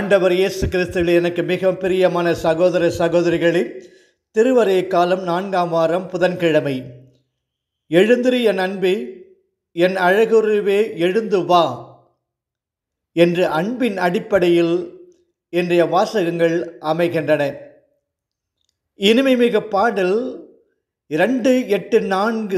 ஆண்டவர் இயேசு கிறிஸ்துவில் எனக்கு மிக பிரியமான சகோதர சகோதரிகளே திருவரை காலம் நான்காம் வாரம் புதன்கிழமை எழுந்திரு என் அன்பே என் அழகுருவே எழுந்து வா என்று அன்பின் அடிப்படையில் இன்றைய வாசகங்கள் அமைகின்றன இனிமைமிகு பாடல் இரண்டு எட்டு நான்கு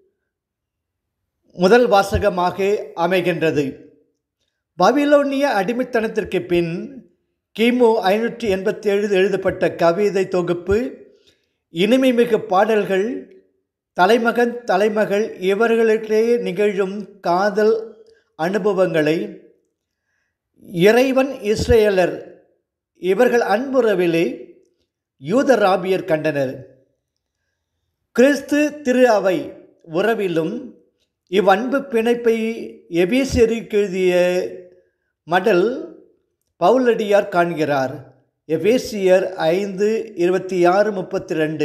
முதல் வாசகமாக அமைகின்றது பபிலோனிய அடிமைத்தனத்திற்கு பின் கிமு ஐநூற்றி எண்பத்தி ஏழு எழுதப்பட்ட கவிதை தொகுப்பு இனிமைமிகு பாடல்கள் தலைமகன் தலைமகள் இவர்களிடையே நிகழும் காதல் அனுபவங்களை இறைவன் இஸ்ரேலர் இவர்கள் அன்புறவிலே யூதராபியர் கண்டனர் கிறிஸ்து திரு அவை உறவிலும் இவ்வன்பு பிணைப்பை எபேசியருக்கு எழுதிய மடல் பவுலடியார் காண்கிறார் எபேசியர் ஐந்து இருபத்தி ஆறு முப்பத்தி ரெண்டு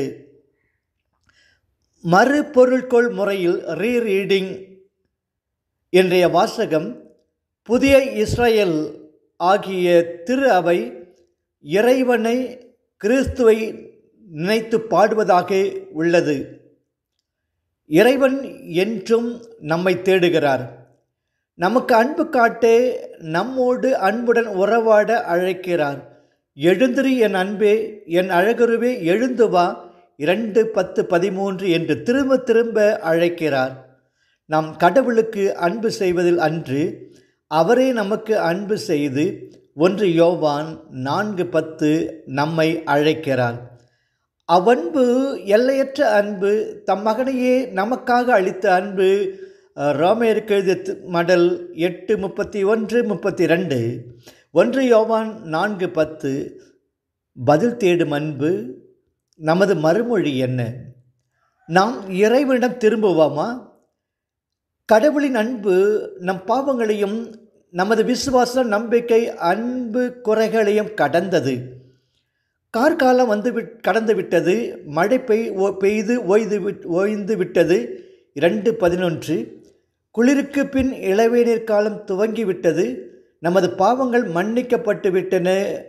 மறுபொருள்கொள் முறையில் ரீரீடிங் இன்றைய வாசகம் புதிய இஸ்ரேல் ஆகிய திரு அவை இறைவனை கிறிஸ்துவை நினைத்து பாடுவதாக உள்ளது இறைவன் என்றும் நம்மை தேடுகிறார் நமக்கு அன்பு காட்டே நம்மோடு அன்புடன் உறவாட அழைக்கிறார் எழுந்திரு என் அன்பே என் அழகுருவே எழுந்து வா இரண்டு பத்து பதிமூன்று என்று திரும்ப திரும்ப அழைக்கிறார் நாம் கடவுளுக்கு அன்பு செய்வதில் அன்று அவரே நமக்கு அன்பு செய்து ஒன்று யோவான் நான்கு பத்து நம்மை அழைக்கிறார் அவ்வன்பு எல்லையற்ற அன்பு தம் மகனையே நமக்காக அளித்த அன்பு ரோமையருக்கு எழுதிய மடல் எட்டு முப்பத்தி ஒன்று முப்பத்தி ரெண்டு ஒன்று யோவான் நான்கு பத்து பதில் தேடும் அன்பு நமது மறுமொழி என்ன நாம் இறைவனிடம் திரும்புவோமா கடவுளின் அன்பு நம் பாவங்களையும் நமது விசுவாச நம்பிக்கை அன்பு குறைகளையும் கடந்தது கார்காலம் வந்து விட் கடந்து விட்டது மழை பெய் பெய்து ஓய்ந்து விட் ஓய்ந்து விட்டது இரண்டு பதினொன்று குளிருக்கு பின் இளவேநீர் காலம் துவங்கிவிட்டது நமது பாவங்கள் மன்னிக்கப்பட்டு விட்டன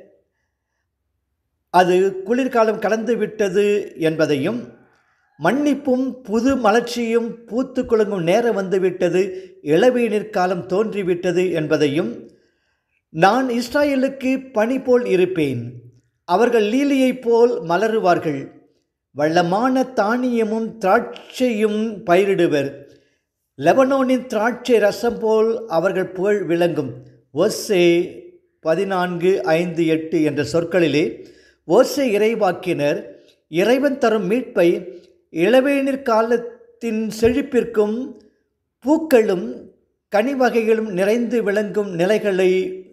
அது குளிர்காலம் கடந்து விட்டது என்பதையும் மன்னிப்பும் புது மலர்ச்சியும் பூத்து குலுங்கும் நேரம் வந்துவிட்டது இளவேநீர் காலம் தோன்றிவிட்டது என்பதையும் நான் இஸ்ராயலுக்கு பனி போல் இருப்பேன் அவர்கள் லீலியைப் போல் மலருவார்கள் வள்ளமான தானியமும் திராட்சையும் பயிரிடுவர் லெபனோனின் திராட்சை ரசம் போல் அவர்கள் புகழ் விளங்கும் ஒஸ்ஸே பதினான்கு ஐந்து எட்டு என்ற சொற்களிலே ஓசை இறைவாக்கினர் இறைவன் தரும் மீட்பை இளவேநீர் காலத்தின் செழிப்பிற்கும் பூக்களும் கனி வகைகளும் நிறைந்து விளங்கும் நிலைகளை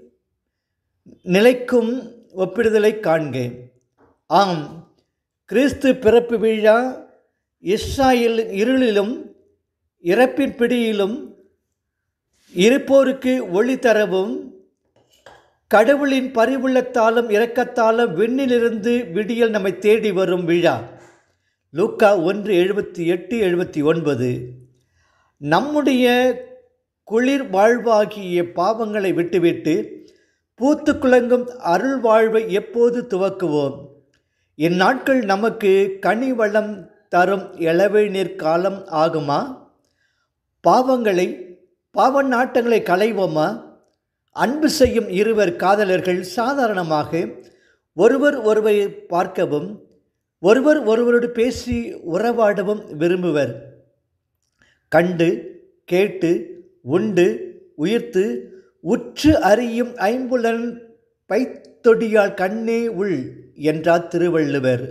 நிலைக்கும் ஒப்பிடுதலை காண்க ஆம் கிறிஸ்து பிறப்பு விழா இஸ்ராயில் இருளிலும் இறப்பின் பிடியிலும் இருப்போருக்கு ஒளி தரவும் கடவுளின் பரிவுள்ளத்தாலும் இரக்கத்தாலும் விண்ணிலிருந்து விடியல் நம்மை தேடி வரும் விழா லூக்கா ஒன்று எழுபத்தி எட்டு எழுபத்தி ஒன்பது நம்முடைய குளிர் வாழ்வாகிய பாவங்களை விட்டுவிட்டு பூத்து குலங்கும் அருள் வாழ்வை எப்போது துவக்குவோம் இந்நாட்கள் நமக்கு கனி வளம் தரும் இளவேநீர் காலம் ஆகுமா பாவங்களை பாவ நாட்டங்களை களைவோமா அன்பு செய்யும் இருவர் காதலர்கள் சாதாரணமாக ஒருவர் ஒருவரை பார்க்கவும் ஒருவர் ஒருவரோடு பேசி உறவாடவும் விரும்புவர் கண்டு கேட்டு உண்டு உயிர்த்து உற்று அறியும் ஐம்புலன் பைத்தொடியால் கண்ணே உள் என்றார் திருவள்ளுவர்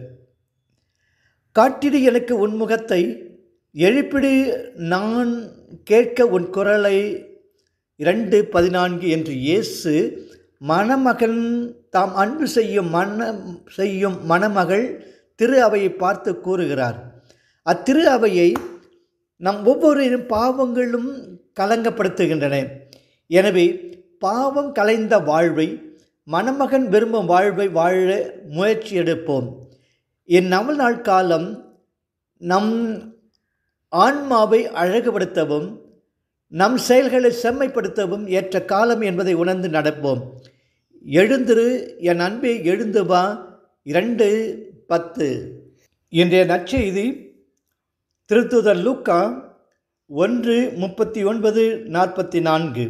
காட்டிடு எனக்கு உன் முகத்தை எழுப்பிடு நான் கேட்க உன் குரலை இரண்டு பதினான்கு என்று இயேசு மணமகன் தாம் அன்பு செய்யும் மன செய்யும் மணமகள் திரு அவையை பார்த்து கூறுகிறார் அத்திரு அவையை நம் ஒவ்வொரு பாவங்களும் கலங்கப்படுத்துகின்றன எனவே பாவம் கலைந்த வாழ்வை மணமகன் விரும்பும் வாழ்வை வாழ முயற்சி எடுப்போம் இந்நவல் நாள் காலம் நம் ஆன்மாவை அழகுபடுத்தவும் நம் செயல்களை செம்மைப்படுத்தவும் ஏற்ற காலம் என்பதை உணர்ந்து நடப்போம் எழுந்திரு என் அன்பே எழுந்து வா இரண்டு பத்து இன்றைய நற்செய்தி திருத்துதர் லூக்கா ஒன்று முப்பத்தி ஒன்பது நாற்பத்தி நான்கு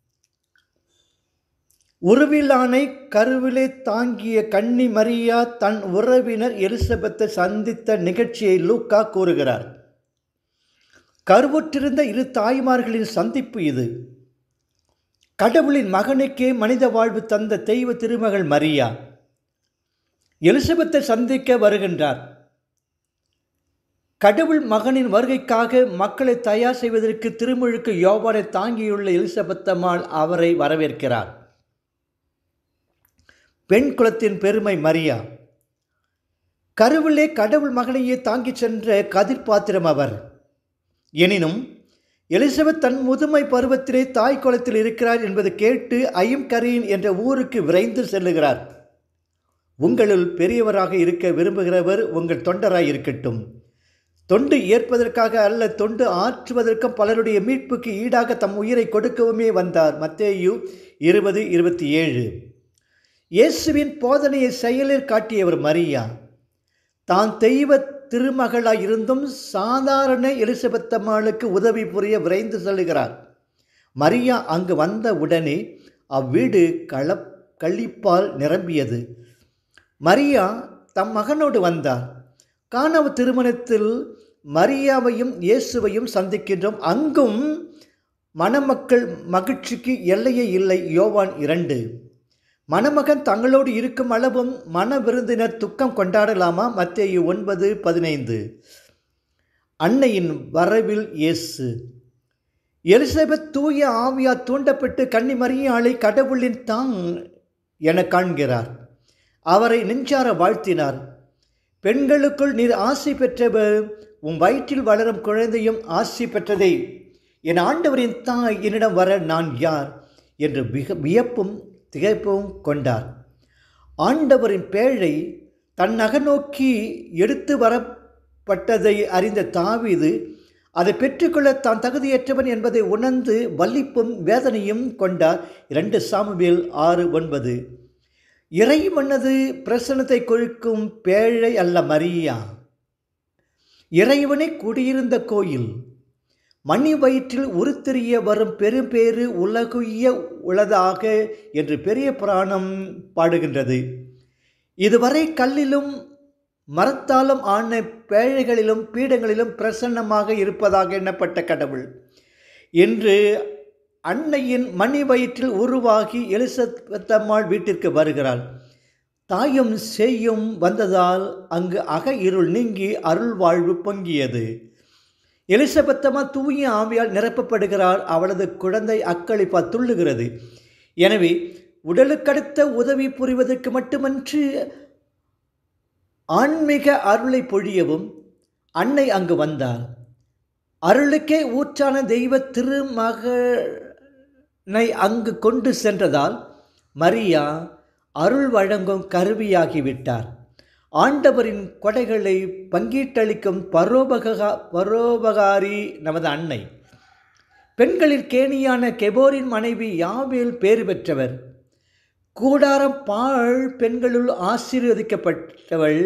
உருவிலானை கருவிலே தாங்கிய கன்னி மரியா தன் உறவினர் எலிசபெத்தை சந்தித்த நிகழ்ச்சியை லூக்கா கூறுகிறார் கருவுற்றிருந்த இரு தாய்மார்களின் சந்திப்பு இது கடவுளின் மகனுக்கே மனித வாழ்வு தந்த தெய்வ திருமகள் மரியா எலிசபெத்தை சந்திக்க வருகின்றார் கடவுள் மகனின் வருகைக்காக மக்களை தயார் செய்வதற்கு திருமுழுக்கு யோவானை தாங்கியுள்ள எலிசபெத்தம்மாள் அவரை வரவேற்கிறார் பெண் குலத்தின் பெருமை மரியா கருவிலே கடவுள் மகனையே தாங்கிச் சென்ற கதிர்பாத்திரம் அவர் எனினும் எலிசபெத் தன் முதுமை பருவத்திலே தாய் குளத்தில் இருக்கிறார் என்பது கேட்டு ஐயம்கரீன் என்ற ஊருக்கு விரைந்து செல்லுகிறார் உங்களுள் பெரியவராக இருக்க விரும்புகிறவர் உங்கள் தொண்டராய் இருக்கட்டும் தொண்டு ஏற்பதற்காக அல்ல தொண்டு ஆற்றுவதற்கும் பலருடைய மீட்புக்கு ஈடாக தம் உயிரை கொடுக்கவுமே வந்தார் மத்தேயு இருபது இருபத்தி ஏழு இயேசுவின் போதனையை செயலில் காட்டியவர் மரியா தான் தெய்வ திருமகளாய் இருந்தும் சாதாரண எலிசபெத்தம்மாளுக்கு உதவி புரிய விரைந்து செல்கிறார் மரியா அங்கு வந்த உடனே அவ்வீடு களப் கள்ளிப்பால் நிரம்பியது மரியா தம் மகனோடு வந்தார் காணவ திருமணத்தில் மரியாவையும் இயேசுவையும் சந்திக்கின்றோம் அங்கும் மணமக்கள் மகிழ்ச்சிக்கு எல்லையே இல்லை யோவான் இரண்டு மணமகன் தங்களோடு இருக்கும் அளவும் மன விருந்தினர் துக்கம் கொண்டாடலாமா மத்தேயு ஒன்பது பதினைந்து அன்னையின் வரவில் இயேசு எலிசபெத் தூய ஆவியா தூண்டப்பட்டு கன்னிமரியாளை கடவுளின் தான் என காண்கிறார் அவரை நெஞ்சார வாழ்த்தினார் பெண்களுக்குள் நீர் ஆசை பெற்றவர் உன் வயிற்றில் வளரும் குழந்தையும் ஆசி பெற்றதை என் ஆண்டவரின் தாய் என்னிடம் வர நான் யார் என்று மிக வியப்பும் திகைப்பும் கொண்டார் ஆண்டவரின் பேழை தன் நகநோக்கி எடுத்து வரப்பட்டதை அறிந்த தாவீது அதை பெற்றுக்கொள்ள தான் தகுதியற்றவன் என்பதை உணர்ந்து வலிப்பும் வேதனையும் கொண்டார் இரண்டு சாமுவேல் ஆறு ஒன்பது இறை மன்னது பிரசனத்தை கொழுக்கும் பேழை அல்ல மரியா இறைவனை குடியிருந்த கோயில் மணி வயிற்றில் உருத்தெரிய வரும் பெரும்பேறு உலகுய உளதாக என்று பெரிய புராணம் பாடுகின்றது இதுவரை கல்லிலும் மரத்தாலும் ஆன பேழைகளிலும் பீடங்களிலும் பிரசன்னமாக இருப்பதாக எண்ணப்பட்ட கடவுள் இன்று அன்னையின் மணி வயிற்றில் உருவாகி எலிசபெத்தம்மாள் வீட்டிற்கு வருகிறாள் தாயும் செய்யும் வந்ததால் அங்கு அக இருள் நீங்கி அருள் வாழ்வு பொங்கியது எலிசபெத்தம்மா தூய ஆவியால் நிரப்பப்படுகிறாள் அவளது குழந்தை அக்களிப்பா துள்ளுகிறது எனவே உடலுக்கடுத்த உதவி புரிவதற்கு மட்டுமன்று ஆன்மீக அருளை பொழியவும் அன்னை அங்கு வந்தார் அருளுக்கே ஊற்றான தெய்வ திருமகனை அங்கு கொண்டு சென்றதால் மரியா அருள் வழங்கும் கருவியாகிவிட்டார் ஆண்டவரின் கொடைகளை பங்கீட்டளிக்கும் பரோபகா பரோபகாரி நமது அன்னை பெண்களில் கேணியான கெபோரின் மனைவி யாவேல் பேறு பெற்றவர் கூடாரம் பாழ் பெண்களுள் ஆசீர்வதிக்கப்பட்டவள்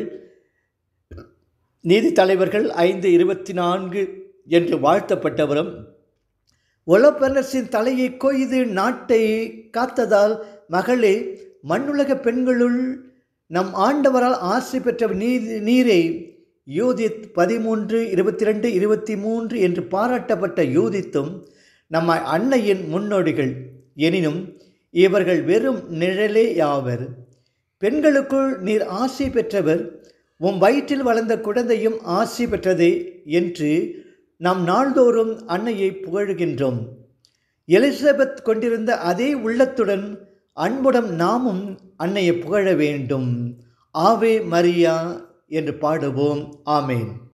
நீதி தலைவர்கள் ஐந்து இருபத்தி நான்கு என்று வாழ்த்தப்பட்டவரும் ஒலப்பரசின் தலையை கொய்து நாட்டை காத்ததால் மகளே மண்ணுலக பெண்களுள் நம் ஆண்டவரால் ஆசை பெற்ற நீதி நீரே யூதித் பதிமூன்று இருபத்தி ரெண்டு இருபத்தி மூன்று என்று பாராட்டப்பட்ட யூதித்தும் நம்ம அன்னையின் முன்னோடிகள் எனினும் இவர்கள் வெறும் நிழலே யாவர் பெண்களுக்குள் நீர் ஆசி பெற்றவர் உம் வயிற்றில் வளர்ந்த குழந்தையும் ஆசி பெற்றதே என்று நாம் நாள்தோறும் அன்னையை புகழ்கின்றோம் எலிசபெத் கொண்டிருந்த அதே உள்ளத்துடன் அன்புடன் நாமும் அன்னையை புகழ வேண்டும் ஆவே மரியா என்று பாடுவோம் ஆமேன்